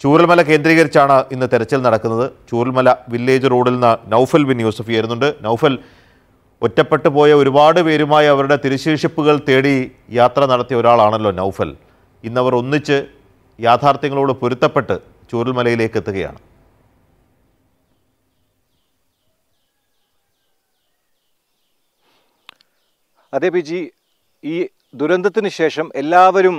ചൂരൽമല കേന്ദ്രീകരിച്ചാണ് ഇന്ന് തെരച്ചിൽ നടക്കുന്നത് ചൂരൽമല വില്ലേജ് റോഡിൽ നിന്ന് നൗഫൽ ബിൻ യൂസഫ് ചേരുന്നുണ്ട് നൗഫൽ ഒറ്റപ്പെട്ടു പോയ ഒരുപാട് പേരുമായി അവരുടെ തിരുശേഷിപ്പുകൾ തേടി യാത്ര നടത്തിയ ഒരാളാണല്ലോ നൗഫൽ ഇന്നവർ ഒന്നിച്ച് യാഥാർത്ഥ്യങ്ങളോട് പൊരുത്തപ്പെട്ട് ചൂരൽമലയിലേക്ക് എത്തുകയാണ് അതെ പി ജി ഈ ദുരന്തത്തിന് ശേഷം എല്ലാവരും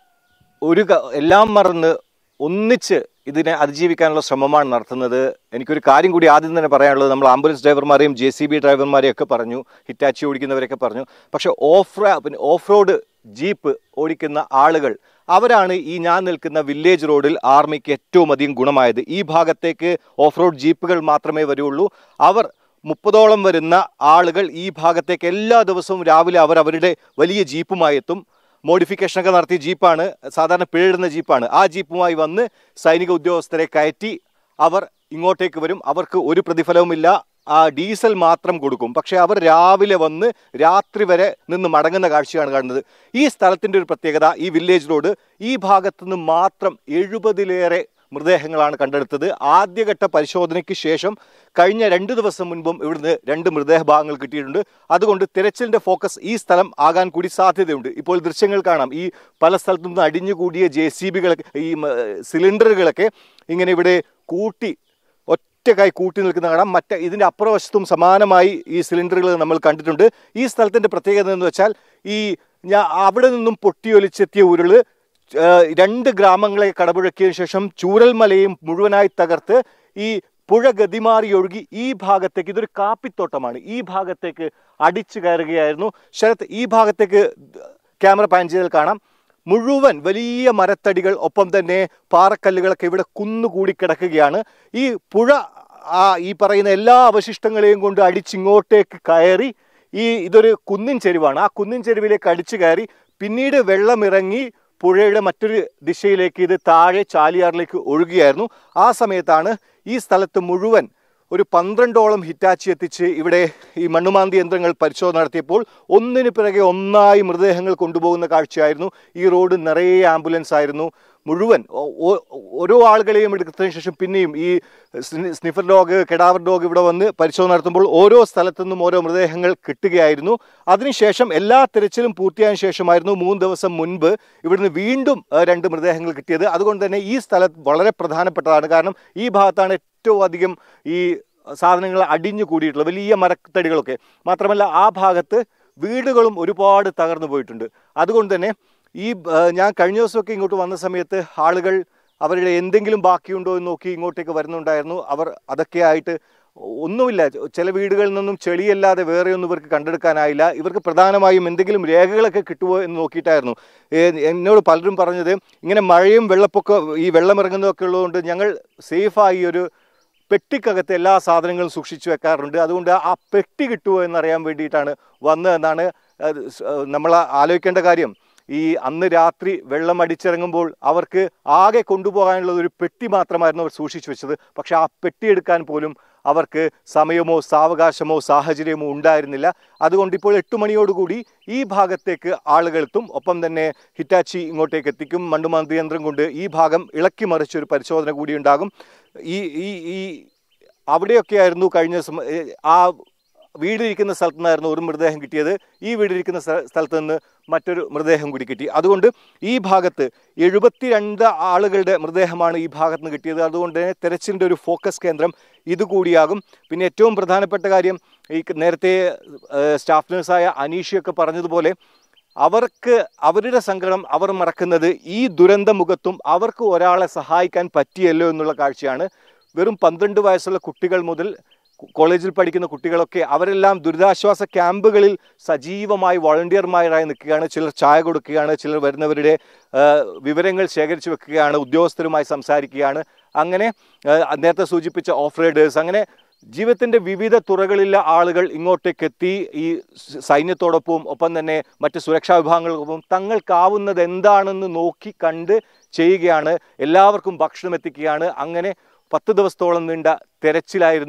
ഒരു ക- എല്ലാം മറന്ന് ഒന്നിച്ച് ഇതിനെ അതിജീവിക്കാനുള്ള ശ്രമമാണ് നടത്തുന്നത് എനിക്കൊരു കാര്യം കൂടി ആദ്യം തന്നെ പറയാനുള്ളത് നമ്മൾ ആംബുലൻസ് ഡ്രൈവർമാരെയും ജെ സി ബി ഡ്രൈവർമാരെയും ഒക്കെ പറഞ്ഞു ഹിറ്റാച്ചി ഓടിക്കുന്നവരൊക്കെ പറഞ്ഞു പക്ഷെ ഓഫ് പിന്നെ ഓഫ് റോഡ് ജീപ്പ് ഓടിക്കുന്ന ആളുകൾ അവരാണ് ഈ ഞാൻ നിൽക്കുന്ന വില്ലേജ് റോഡിൽ ആർമിക്ക് ഏറ്റവും അധികം ഗുണമായത് ഈ ഭാഗത്തേക്ക് ഓഫ് റോഡ് ജീപ്പുകൾ മാത്രമേ വരുള്ളൂ അവർ മുപ്പതോളം വരുന്ന ആളുകൾ ഈ ഭാഗത്തേക്ക് എല്ലാ ദിവസവും രാവിലെ അവർ അവരുടെ വലിയ ജീപ്പുമായി എത്തും മോഡിഫിക്കേഷനൊക്കെ നടത്തിയ ജീപ്പാണ് സാധാരണ പിഴയിടുന്ന ജീപ്പാണ് ആ ജീപ്പുമായി വന്ന് സൈനിക ഉദ്യോഗസ്ഥരെ കയറ്റി അവർ ഇങ്ങോട്ടേക്ക് വരും അവർക്ക് ഒരു പ്രതിഫലവുമില്ല ആ ഡീസൽ മാത്രം കൊടുക്കും പക്ഷേ അവർ രാവിലെ വന്ന് രാത്രി വരെ നിന്ന് മടങ്ങുന്ന കാഴ്ചയാണ് കാണുന്നത് ഈ സ്ഥലത്തിൻ്റെ ഒരു പ്രത്യേകത ഈ വില്ലേജ് റോഡ് ഈ ഭാഗത്തു നിന്ന് മാത്രം എഴുപതിലേറെ മൃതദേഹങ്ങളാണ് കണ്ടെടുത്തത് ആദ്യഘട്ട പരിശോധനയ്ക്ക് ശേഷം കഴിഞ്ഞ രണ്ട് ദിവസം മുൻപും ഇവിടുന്ന് രണ്ട് മൃതദേഹഭാഗങ്ങൾ കിട്ടിയിട്ടുണ്ട് അതുകൊണ്ട് തിരച്ചിലിന്റെ ഫോക്കസ് ഈ സ്ഥലം ആകാൻ കൂടി സാധ്യതയുണ്ട് ഇപ്പോൾ ദൃശ്യങ്ങൾ കാണാം ഈ പല സ്ഥലത്തു നിന്ന് അടിഞ്ഞുകൂടിയ ജെ സി ബികളൊക്കെ ഈ മ, സിലിണ്ടറുകളൊക്കെ ഇങ്ങനെ ഇവിടെ കൂട്ടി ഒറ്റക്കായി കൂട്ടി നിൽക്കുന്ന കാണാം മറ്റേ ഇതിൻ്റെ അപ്പുറവശത്തും സമാനമായി ഈ സിലിണ്ടറുകൾ നമ്മൾ കണ്ടിട്ടുണ്ട് ഈ സ്ഥലത്തിൻ്റെ പ്രത്യേകത എന്ന് വെച്ചാൽ ഈ ഞാൻ അവിടെ നിന്നും പൊട്ടിയൊലിച്ചെത്തിയ ഉരുള് ആ, രണ്ട് ഗ്രാമങ്ങളെ കടപുഴക്കിയതിനു ശേഷം ചൂരൽമലയും മുഴുവനായി തകർത്ത് ഈ പുഴ ഗതിമാറി ഒഴുകി ഈ ഭാഗത്തേക്ക് ഇതൊരു കാപ്പിത്തോട്ടമാണ് ഈ ഭാഗത്തേക്ക് അടിച്ചു കയറുകയായിരുന്നു ശരത്ത് ഈ ഭാഗത്തേക്ക് ക്യാമറ പാൻ ചെയ്താൽ കാണാം മുഴുവൻ വലിയ മരത്തടികൾ ഒപ്പം തന്നെ പാറക്കല്ലുകളൊക്കെ ഇവിടെ കുന്നുകൂടി കിടക്കുകയാണ് ഈ പുഴ ആ ഈ പറയുന്ന എല്ലാ അവശിഷ്ടങ്ങളെയും കൊണ്ട് അടിച്ചിങ്ങോട്ടേക്ക് കയറി ഈ ഇതൊരു കുന്നിൻ ചെരുവാണ് ആ കുന്നിൻ ചെരുവിലേക്ക് അടിച്ചു കയറി പിന്നീട് വെള്ളമിറങ്ങി പുഴയുടെ മറ്റൊരു ദിശയിലേക്ക് ഇത് താഴെ ചാലിയാറിലേക്ക് ഒഴുകുകയായിരുന്നു ആ സമയത്താണ് ഈ സ്ഥലത്ത് മുഴുവൻ ഒരു പന്ത്രണ്ടോളം ഹിറ്റാച്ചി എത്തിച്ച് ഇവിടെ ഈ മണ്ണുമാന്തി യന്ത്രങ്ങൾ പരിശോധന നടത്തിയപ്പോൾ ഒന്നിന് പിറകെ ഒന്നായി മൃതദേഹങ്ങൾ കൊണ്ടുപോകുന്ന കാഴ്ചയായിരുന്നു ഈ റോഡ് നിറയെ ആംബുലൻസ് ആയിരുന്നു മുഴുവൻ ഓ- ഓ- ഓരോ ആളുകളെയും എടുത്തതിന് ശേഷം പിന്നെയും ഈ സ്നി- സ്നിഫർ ഡോഗ് കെഡാവർ ഡോഗ് ഇവിടെ വന്ന് പരിശോധന നടത്തുമ്പോൾ ഓരോ സ്ഥലത്തു നിന്നും ഓരോ മൃതദേഹങ്ങൾ കിട്ടുകയായിരുന്നു അതിനുശേഷം എല്ലാ തിരച്ചിലും പൂർത്തിയായ ശേഷമായിരുന്നു മൂന്ന് ദിവസം മുൻപ് ഇവിടുന്ന് വീണ്ടും ആ, രണ്ട് മൃതദേഹങ്ങൾ കിട്ടിയത് അതുകൊണ്ട് തന്നെ ഈ സ്ഥലം വളരെ പ്രധാനപ്പെട്ടതാണ് കാരണം ഈ ഭാഗത്താണ് ഏറ്റവും അധികം ഈ സാധനങ്ങൾ അടിഞ്ഞു കൂടിയിട്ടുള്ളത് വലിയ മരത്തടികളൊക്കെ മാത്രമല്ല ആ ഭാഗത്ത് വീടുകളും ഒരുപാട് തകർന്നു പോയിട്ടുണ്ട് അതുകൊണ്ട് തന്നെ ഈ ആ, ഞാൻ കഴിഞ്ഞ ദിവസമൊക്കെ ഇങ്ങോട്ട് വന്ന സമയത്ത് ആളുകൾ അവരുടെ എന്തെങ്കിലും ബാക്കിയുണ്ടോ എന്ന് നോക്കി ഇങ്ങോട്ടേക്ക് വരുന്നുണ്ടായിരുന്നു അവർ അതൊക്കെ ആയിട്ട് ഒന്നുമില്ല ചില വീടുകളിൽ നിന്നും ചെളിയല്ലാതെ വേറെ ഒന്നും ഇവർക്ക് കണ്ടെടുക്കാനായില്ല ഇവർക്ക് പ്രധാനമായും എന്തെങ്കിലും രേഖകളൊക്കെ കിട്ടുമോ എന്ന് നോക്കിയിട്ടായിരുന്നു ഏ, എന്നോട് പലരും പറഞ്ഞത് ഇങ്ങനെ മഴയും വെള്ളപ്പൊക്ക ഈ വെള്ളം ഇറങ്ങുന്നതൊക്കെ ഉള്ളതുകൊണ്ട് ഞങ്ങൾ സേഫായി ഒരു പെട്ടിക്കകത്ത് എല്ലാ സാധനങ്ങളും സൂക്ഷിച്ചു വെക്കാറുണ്ട് അതുകൊണ്ട് ആ പെട്ടി കിട്ടുമോ എന്നറിയാൻ വേണ്ടിയിട്ടാണ് വന്നതെന്നാണ് അത് സ്- ഏഹ് നമ്മൾ ആലോചിക്കേണ്ട കാര്യം ഈ അന്ന് രാത്രി വെള്ളം അടിച്ചിറങ്ങുമ്പോൾ അവർക്ക് ആകെ കൊണ്ടുപോകാനുള്ളത് ഒരു പെട്ടി മാത്രമായിരുന്നു അവർ സൂക്ഷിച്ചു വെച്ചത് പക്ഷെ ആ പെട്ടി എടുക്കാൻ പോലും അവർക്ക് സമയമോ സാവകാശമോ സാഹചര്യമോ ഉണ്ടായിരുന്നില്ല അതുകൊണ്ട് ഇപ്പോൾ എട്ട് മണിയോടുകൂടി ഈ ഭാഗത്തേക്ക് ആളുകളെത്തും ഒപ്പം തന്നെ ഹിറ്റാച്ചി ഇങ്ങോട്ടേക്ക് എത്തിക്കും മണ്ണുമാന്തി യന്ത്രം കൊണ്ട് ഈ ഭാഗം ഇളക്കി മറിച്ചൊരു പരിശോധന കൂടി ഉണ്ടാകും ഈ ഈ ഈ അവിടെയൊക്കെയായിരുന്നു കഴിഞ്ഞ ദിവസം ഏ, ആ വീടിരിക്കുന്ന സ്ഥലത്തു നിന്നായിരുന്നു ഒരു മൃതദേഹം കിട്ടിയത് ഈ വീടിരിക്കുന്ന സ്ഥ- സ്ഥലത്ത് നിന്ന് മറ്റൊരു മൃതദേഹം കൂടി കിട്ടി അതുകൊണ്ട് ഈ ഭാഗത്ത് എഴുപത്തിരണ്ട് ആളുകളുടെ മൃതദേഹമാണ് ഈ ഭാഗത്ത് നിന്ന് കിട്ടിയത് അതുകൊണ്ട് തന്നെ തെരച്ചിലിൻ്റെ ഒരു ഫോക്കസ് കേന്ദ്രം ഇതുകൂടിയാകും പിന്നെ ഏറ്റവും പ്രധാനപ്പെട്ട കാര്യം ഈ ക- നേരത്തെ ഏഹ്, സ്റ്റാഫ് നഴ്സായ അനീഷയൊക്കെ പറഞ്ഞതുപോലെ അവർക്ക് അവരുടെ സങ്കടം അവർ മറക്കുന്നത് ഈ ദുരന്ത മുഖത്തും അവർക്ക് ഒരാളെ സഹായിക്കാൻ പറ്റിയല്ലോ എന്നുള്ള കാഴ്ചയാണ് വെറും പന്ത്രണ്ട് വയസ്സുള്ള കുട്ടികൾ മുതൽ കു- കോളേജിൽ പഠിക്കുന്ന കുട്ടികളൊക്കെ അവരെല്ലാം ദുരിതാശ്വാസ ക്യാമ്പുകളിൽ സജീവമായി വോളണ്ടിയർമാരായി നിൽക്കുകയാണ് ചിലർ ചായ കൊടുക്കുകയാണ് ചിലർ വരുന്നവരുടെ ആ, വിവരങ്ങൾ ശേഖരിച്ചു വെക്കുകയാണ് ഉദ്യോഗസ്ഥരുമായി സംസാരിക്കുകയാണ് അങ്ങനെ ആ, നേരത്തെ സൂചിപ്പിച്ച ഓഫ് റൈഡേഴ്സ് അങ്ങനെ ജീവിതത്തിന്റെ വിവിധ തുറകളിലെ ആളുകൾ ഇങ്ങോട്ടേക്ക് എത്തി ഈ സ- സൈന്യത്തോടൊപ്പം ഒപ്പം തന്നെ മറ്റ് സുരക്ഷാ വിഭാഗങ്ങൾക്കൊപ്പം തങ്ങൾക്കാവുന്നത് എന്താണെന്ന് നോക്കി കണ്ട് ചെയ്യുകയാണ് എല്ലാവർക്കും ഭക്ഷണം എത്തിക്കുകയാണ് അങ്ങനെ പത്ത് ദിവസത്തോളം നീണ്ട തെരച്ചിലായിരുന്നു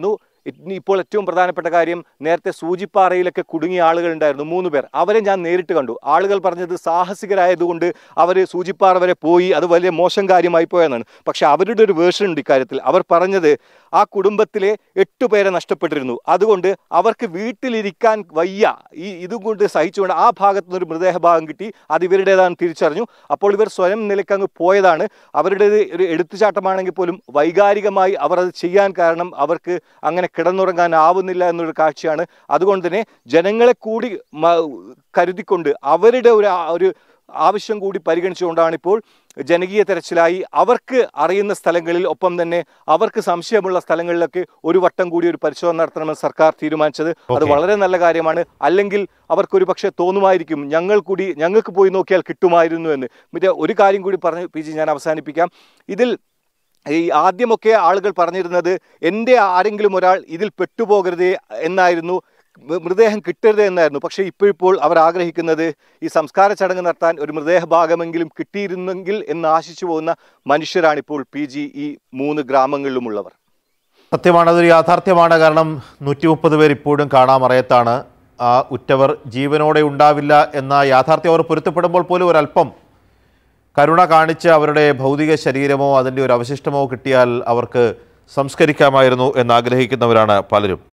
ഇനി ഇപ്പോൾ ഏറ്റവും പ്രധാനപ്പെട്ട കാര്യം നേരത്തെ സൂചിപ്പാറയിലൊക്കെ കുടുങ്ങിയ ആളുകൾ ഉണ്ടായിരുന്നു മൂന്ന് പേർ അവരെ ഞാൻ നേരിട്ട് കണ്ടു ആളുകൾ പറഞ്ഞത് സാഹസികരായതുകൊണ്ട് അവർ സൂചിപ്പാറ വരെ പോയി അത് വലിയ മോശം കാര്യമായി പോയെന്നാണ് പക്ഷെ അവരുടെ ഒരു വേർഷൻ ഉണ്ട് ഇക്കാര്യത്തിൽ അവർ പറഞ്ഞത് ആ കുടുംബത്തിലെ എട്ട് പേരെ നഷ്ടപ്പെട്ടിരുന്നു അതുകൊണ്ട് അവർക്ക് വീട്ടിലിരിക്കാൻ വയ്യ ഈ ഇതും കൊണ്ട് സഹിച്ചുകൊണ്ട് ആ ഭാഗത്തു നിന്ന് ഒരു മൃതദേഹ ഭാഗം കിട്ടി അത് ഇവരുടേതാണെന്ന് തിരിച്ചറിഞ്ഞു അപ്പോൾ ഇവർ സ്വയം നിലയ്ക്കങ്ങ് പോയതാണ് അവരുടേത് ഒരു എടുത്തുചാട്ടമാണെങ്കിൽ പോലും വൈകാരികമായി അവർ അത് ചെയ്യാൻ കാരണം അവർക്ക് അങ്ങനെ കിടന്നുറങ്ങാനാവുന്നില്ല എന്നൊരു കാഴ്ചയാണ് അതുകൊണ്ട് തന്നെ ജനങ്ങളെ കൂടി മ- കരുതിക്കൊണ്ട് അവരുടെ ഒരു ആ- ഒരു ആവശ്യം കൂടി പരിഗണിച്ചുകൊണ്ടാണ് ഇപ്പോൾ ജനകീയ തെരച്ചിലായി അവർക്ക് അറിയുന്ന സ്ഥലങ്ങളിൽ ഒപ്പം തന്നെ അവർക്ക് സംശയമുള്ള സ്ഥലങ്ങളിലൊക്കെ ഒരു വട്ടം കൂടി ഒരു പരിശോധന നടത്തണമെന്ന് സർക്കാർ തീരുമാനിച്ചത് അത് Okay. വളരെ നല്ല കാര്യമാണ് അല്ലെങ്കിൽ അവർക്കൊരു പക്ഷേ തോന്നുമായിരിക്കും ഞങ്ങൾ കൂടി ഞങ്ങൾക്ക് പോയി നോക്കിയാൽ കിട്ടുമായിരുന്നു എന്ന് മറ്റേ ഒരു കാര്യം കൂടി പറഞ്ഞ് പി ജി ഞാൻ അവസാനിപ്പിക്കാം ഇതിൽ ഈ ആദ്യമൊക്കെ ആളുകൾ പറഞ്ഞിരുന്നത് എൻ്റെ ആരെങ്കിലും ഒരാൾ ഇതിൽ പെട്ടുപോകരുതേ എന്നായിരുന്നു മൃ- മൃതദേഹം കിട്ടരുത് എന്നായിരുന്നു പക്ഷേ ഇപ്പോഴിപ്പോൾ അവർ ആഗ്രഹിക്കുന്നത് ഈ സംസ്കാര ചടങ്ങ് നടത്താൻ ഒരു മൃതദേഹ ഭാഗമെങ്കിലും കിട്ടിയിരുന്നെങ്കിൽ എന്ന് ആശിച്ചു പോകുന്ന മനുഷ്യരാണിപ്പോൾ പി ജി ഈ മൂന്ന് ഗ്രാമങ്ങളിലുമുള്ളവർ സത്യമാണ് അതൊരു യാഥാർത്ഥ്യമാണ് കാരണം നൂറ്റി മുപ്പത് പേർ ഇപ്പോഴും കാണാമറയത്താണ് ആ ഉറ്റവർ ജീവനോടെ ഉണ്ടാവില്ല എന്ന യാഥാർത്ഥ്യം അവർ പൊരുത്തപ്പെടുമ്പോൾ പോലും ഒരല്പം കരുണ കാണിച്ച് അവരുടെ ഭൗതിക ശരീരമോ അതിൻ്റെ ഒരു അവശിഷ്ടമോ കിട്ടിയാൽ അവർക്ക് സംസ്കരിക്കാമായിരുന്നു എന്നാഗ്രഹിക്കുന്നവരാണ് പലരും